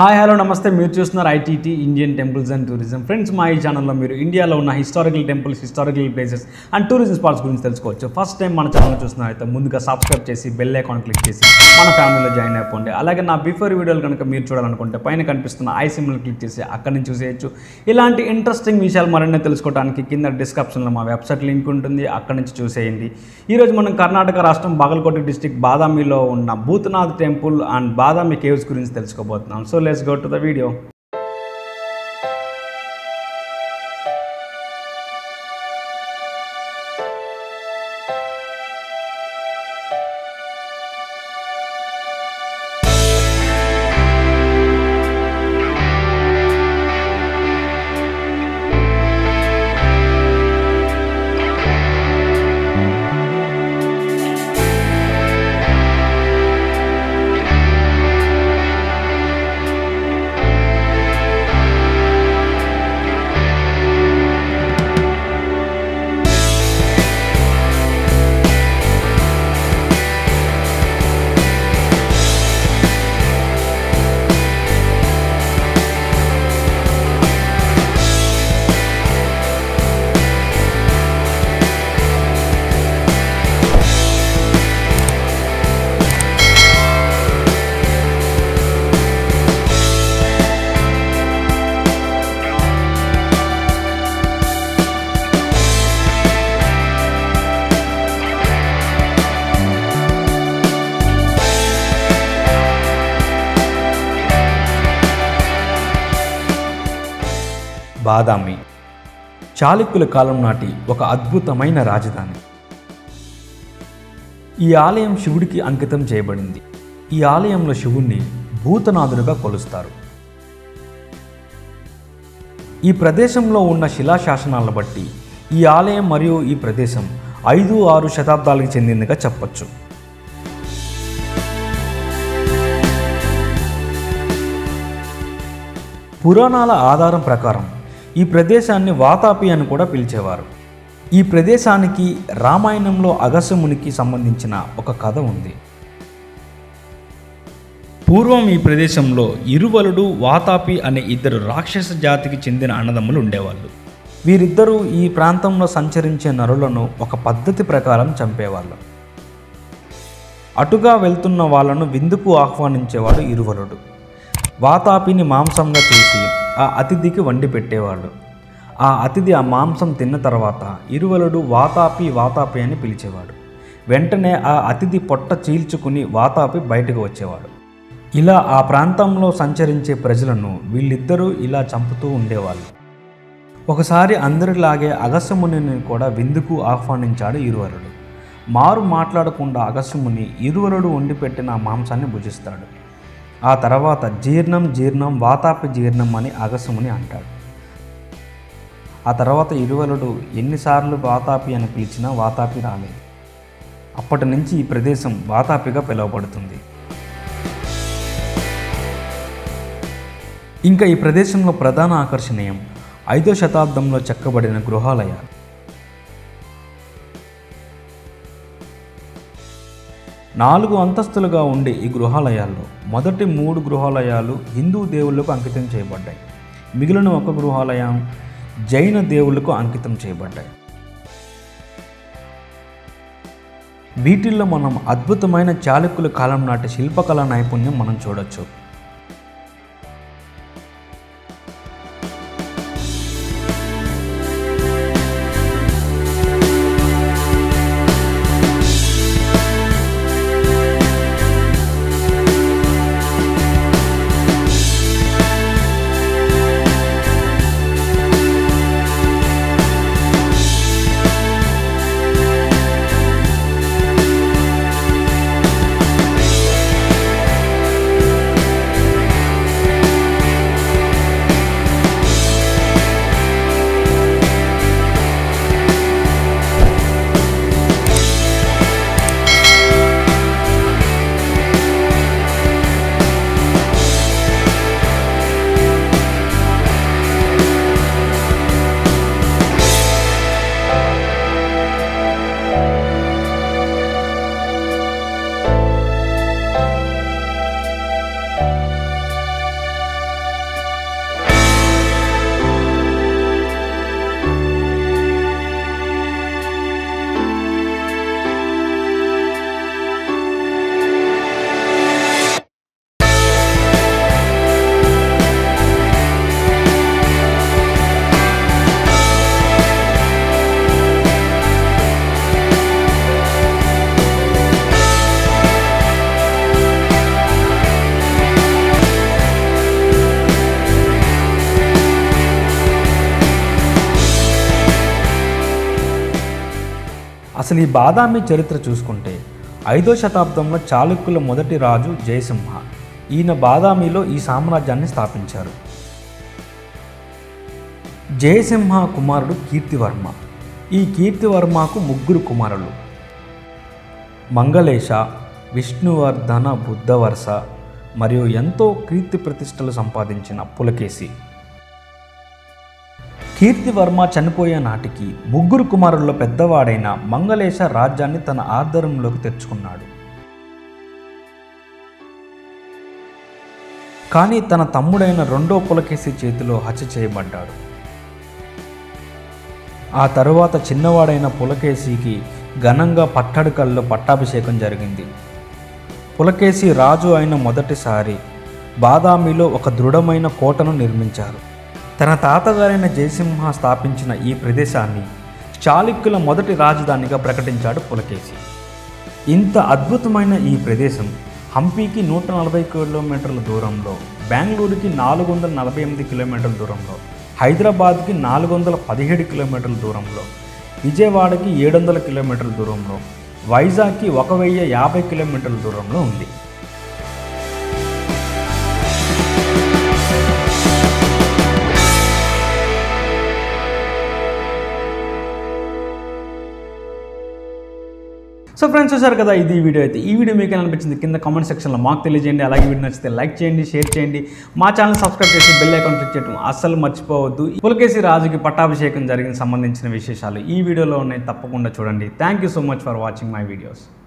hi hello నమస్తే మీరు చూస్తున్నారు ITT Indian temples and tourism friends మా ఈ ఛానల్లో మీరు ఇండియాలో ఉన్న historical temples historical places and tourism spots గురించి తెలుసుకోవచ్చు ఫస్ట్ టైం మన ఛానల్ చూస్తున్నారైతే ముందుగా సబ్స్క్రైబ్ చేసి బెల్ ఐకాన్ క్లిక్ చేసి మన ఫ్యామిలీలో జాయిన్ అయిపోండి అలాగే నా బిఫోర్ వీడియోలు కనుక మీరు చూడాలనుకుంటే పైన కనిపిస్తున్న ఐ సిమ్ని క్లిక్ చేసి అక్కడి నుంచి చూసేయచ్చు ఇలాంటి ఇంట్రెస్టింగ్ విషయాలు మరిన్ని తెలుసుకోవడానికి కింద డిస్క్రిప్షన్లో మా వెబ్సైట్ లింక్ ఉంటుంది అక్కడి నుంచి చూసేయండి ఈరోజు మనం కర్ణాటక రాష్ట్రం బాగలకోట డిస్టిక్ బాదామిలో ఉన్న Bhutanath temple and Badami caves గురించి తెలుసుకోబోతున్నాం so let's go to the video Badami చాళుక్యుల కాలం నాటి ఒక అద్భుతమైన రాజధాని ఈ ఆలయం శివుడికి అంకితం చేయబడింది ఈ ఆలయంలో శివుణ్ణి భూతనాథుడుగా కొలుస్తారు ఈ ప్రదేశంలో ఉన్న శిలాశాసనాలను బట్టి ఈ ఆలయం మరియు ఈ ప్రదేశం ఐదు ఆరు శతాబ్దాలకు చెందిందిగా చెప్పొచ్చు పురాణాల ఆధారం ప్రకారం ఈ ప్రదేశాన్ని వాతాపి అని కూడా పిలిచేవారు ఈ ప్రదేశానికి రామాయణంలో అగస్యమునికి సంబంధించిన ఒక కథ ఉంది పూర్వం ఈ ప్రదేశంలో ఇరువలుడు వాతాపి అనే ఇద్దరు రాక్షస జాతికి చెందిన అన్నదమ్ములు ఉండేవాళ్ళు వీరిద్దరూ ఈ ప్రాంతంలో సంచరించే నరులను ఒక పద్ధతి ప్రకారం చంపేవాళ్ళు అటుగా వెళ్తున్న వాళ్ళను విందుకు ఆహ్వానించేవాడు ఇరువలుడు వాతాపిని మాంసంగా చేసి ఆ అతిథికి వండి పెట్టేవాళ్ళు ఆ అతిథి ఆ మాంసం తిన్న తర్వాత ఇరువలుడు వాతాపి వాతాపి అని పిలిచేవాడు వెంటనే ఆ అతిథి పొట్ట చీల్చుకుని వాతాపి బయటకు వచ్చేవాడు ఇలా ఆ ప్రాంతంలో సంచరించే ప్రజలను వీళ్ళిద్దరూ ఇలా చంపుతూ ఉండేవాళ్ళు ఒకసారి అందరిలాగే అగస్యమునిని కూడా విందుకు ఆహ్వానించాడు ఇరువరుడు మారు మాట్లాడకుండా అగస్యముని ఇరువరుడు వండి పెట్టిన ఆ మాంసాన్ని భుజిస్తాడు ఆ తర్వాత జీర్ణం జీర్ణం వాతాపి జీర్ణం అని అగస్యముని అంటాడు ఆ తర్వాత ఇరువలుడు ఎన్నిసార్లు వాతాపి అని పిలిచినా వాతాపి రాలేదు అప్పటి నుంచి ఈ ప్రదేశం వాతాపిగా పిలువబడుతుంది ఇంకా ఈ ప్రదేశంలో ప్రధాన ఆకర్షణీయం ఐదో శతాబ్దంలో చెక్కబడిన గృహాలయాలు నాలుగు అంతస్తులుగా ఉండే ఈ గృహాలయాల్లో మొదటి మూడు గృహాలయాలు హిందూ దేవుళ్లకు అంకితం చేయబడ్డాయి మిగిలిన ఒక గృహాలయం జైన దేవుళ్లకు అంకితం చేయబడ్డాయి వీటిల్లో మనం అద్భుతమైన చాళుక్యుల కాలం నాటి శిల్పకళా నైపుణ్యం మనం చూడొచ్చు అసలు ఈ బాదామి చరిత్ర చూసుకుంటే ఐదో శతాబ్దంలో చాళుక్యుల మొదటి రాజు జయసింహ ఈయన బాదామిలో ఈ సామ్రాజ్యాన్ని స్థాపించారు జయసింహ కుమారుడు కీర్తివర్మ ఈ కీర్తివర్మకు ముగ్గురు కుమారులు మంగళేశ విష్ణువర్ధన బుద్ధవర్ష మరియు ఎంతో కీర్తి ప్రతిష్టలు సంపాదించిన పులకేసి కీర్తివర్మ చనిపోయే నాటికి ముగ్గురు కుమారుల్లో పెద్దవాడైన మంగళేశ రాజ్యాన్ని తన ఆధ్వర్యంలోకి తెచ్చుకున్నాడు కానీ తన తమ్ముడైన రెండో పులకేసి చేతిలో హత్య చేయబడ్డాడు ఆ తరువాత చిన్నవాడైన పులకేశికి ఘనంగా పట్టడుకల్లో పట్టాభిషేకం జరిగింది పులకేశి రాజు అయిన మొదటిసారి బాదామిలో ఒక దృఢమైన కోటను నిర్మించారు తన తాతగారైన జయసింహ స్థాపించిన ఈ ప్రదేశాన్ని చాళుక్యుల మొదటి రాజధానిగా ప్రకటించాడు పులకేశి ఇంత అద్భుతమైన ఈ ప్రదేశం హంపీకి నూట నలభై కిలోమీటర్ల దూరంలో బెంగళూరుకి నాలుగు వందల నలభై ఎనిమిది కిలోమీటర్ల దూరంలో హైదరాబాద్కి నాలుగు వందల పదిహేడు కిలోమీటర్ల దూరంలో విజయవాడకి ఏడు వందల కిలోమీటర్ల దూరంలో వైజాగ్కి ఒక వెయ్యి యాభై కిలోమీటర్ల దూరంలో ఉంది సో ఫ్రెండ్స్ చూసారు కదా ఇది ఈ వీడియో అయితే ఈ వీడియో మీకు ఎలా అనిపించింది కింద కామెంట్ సెక్షన్లో మాకు తెలియజేయండి అలాగే వీడియో నచ్చితే లైక్ చేయండి షేర్ చేయండి మా ఛానల్ సబ్స్క్రైబ్ చేసి బెల్ ఐకాన్ క్లిక్ చేయడం అస్సలు మర్చిపోవద్దు పులకేసి రాజుకి పట్టాభిషేకం జరిగిన సంబంధించిన విశేషాలు ఈ వీడియోలో ఉన్నాయి తప్పకుండా చూడండి thank you so much for watching my videos